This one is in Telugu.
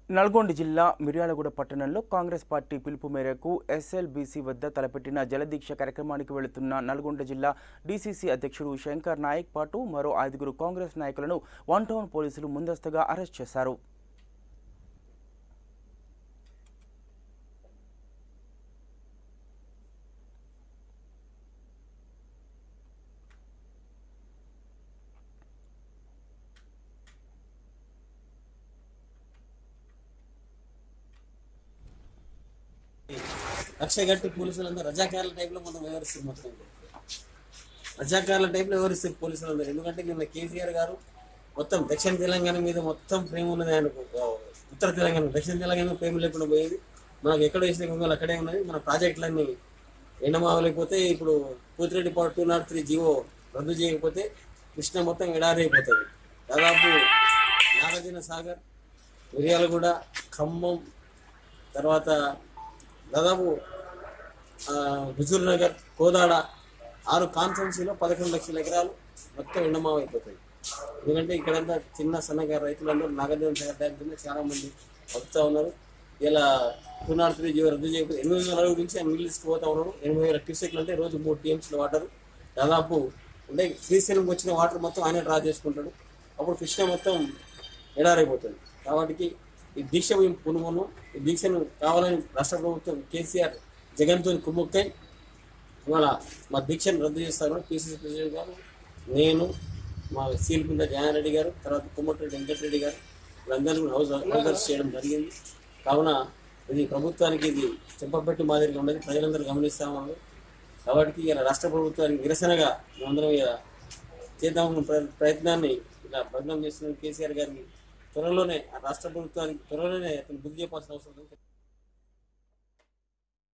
నల్గొండ జిల్లా మిర్యాలగూడ పట్టణంలో కాంగ్రెస్ పార్టీ పిలుపు మేరకు ఎస్ఎల్బీసీ వద్ద తలపెట్టిన జలదీక్ష కార్యక్రమానికి వెళుతున్న నల్గొండ జిల్లా డీసీసీ అధ్యక్షుడు శంకర్ నాయక్ పాటు మరో ఐదుగురు కాంగ్రెస్ నాయకులను వన్ టౌన్ పోలీసులు ముందస్తుగా అరెస్ట్ చేశారు కక్షగట్టి పోలీసులందరూ రజాకారుల టైప్లో మొత్తం వ్యవహరిస్తారు మొత్తం రజాకారుల టైప్లో వ్యవహరిస్తారు పోలీసులందరూ ఎందుకంటే నిన్న కేసీఆర్ గారు మొత్తం దక్షిణ తెలంగాణ మీద మొత్తం ప్రేమ ఉన్నది ఆయనకు ఆ, ఉత్తర తెలంగాణ దక్షిణ తెలంగాణ ప్రేమ లేకుండా పోయేది మనకు ఎక్కడ వేసిన గొంగలు అక్కడే ఉన్నది మన ప్రాజెక్టులన్నీ ఎండమావలేకపోతే ఇప్పుడు Pothireddy power two not three G O రద్దు చేయకపోతే కృష్ణ మొత్తం ఎడారి అయిపోతుంది దాదాపు నాగార్జున సాగర్ మిర్యాలగూడ ఖమ్మం తర్వాత దాదాపు ఆ, హుజూర్ నగర్ కోదాడ ఆరు కాన్స్టెన్సీలో పదకొండు లక్షల ఎకరాలు మొత్తం ఎండమావ అయిపోతాయి ఎందుకంటే ఇక్కడంతా చిన్న సన్నగారు రైతులందరూ నాగార్జున సాగర్ డ్యామ్ కింద చాలా మంది వస్తూ ఉన్నారు ఇలా టూ నాట్ త్రీ జీవో రద్దు చేయకపోతే ఎనిమిది వందల అడుగు నుంచి నీళ్ళు తీసుకుపోతా ఉన్నారు ఎనిమిది వేల క్యూసెక్లు అంటే రోజు మూడు టీఎంసీల వాటర్ దాదాపు అంటే శ్రీశైలంకి వచ్చిన వాటర్ మొత్తం ఆయన డ్రా చేసుకుంటాడు అప్పుడు కృష్ణ మొత్తం ఎడారైపోతుంది కాబట్టి ఈ దీక్ష మేము పునుగొను ఈ దీక్షను కావాలని రాష్ట్ర ప్రభుత్వం కేసీఆర్ జగన్తో కుమ్ముక్కై ఇవాళ మా దీక్షను రద్దు చేస్తారు పిసిసి ప్రెసిడెంట్ గారు నేను మా సీల్పిండ జయారెడ్డి గారు తర్వాత కుమ్మటిరెడ్డి వెంకటరెడ్డి గారు వీళ్ళందరూ హౌస్ హౌస్ అరెస్ట్ చేయడం జరిగింది కావున ఇది ప్రభుత్వానికి ఇది చెంపపెట్టు మాదిరిగా ఉన్నది ప్రజలందరూ గమనిస్తా ఉన్నారు కాబట్టి ఇలా రాష్ట్ర ప్రభుత్వానికి నిరసనగా మేమందరం ఇలా చేద్దామన్న ప్ర- ప్రయత్నాన్ని ఇలా భగ్నం చేస్తున్న కేసీఆర్ గారిని త్వరలోనే ఆ రాష్ట్ర ప్రభుత్వానికి త్వరలోనే అతను బుద్ధి చెప్పాల్సిన అవసరం ఉంది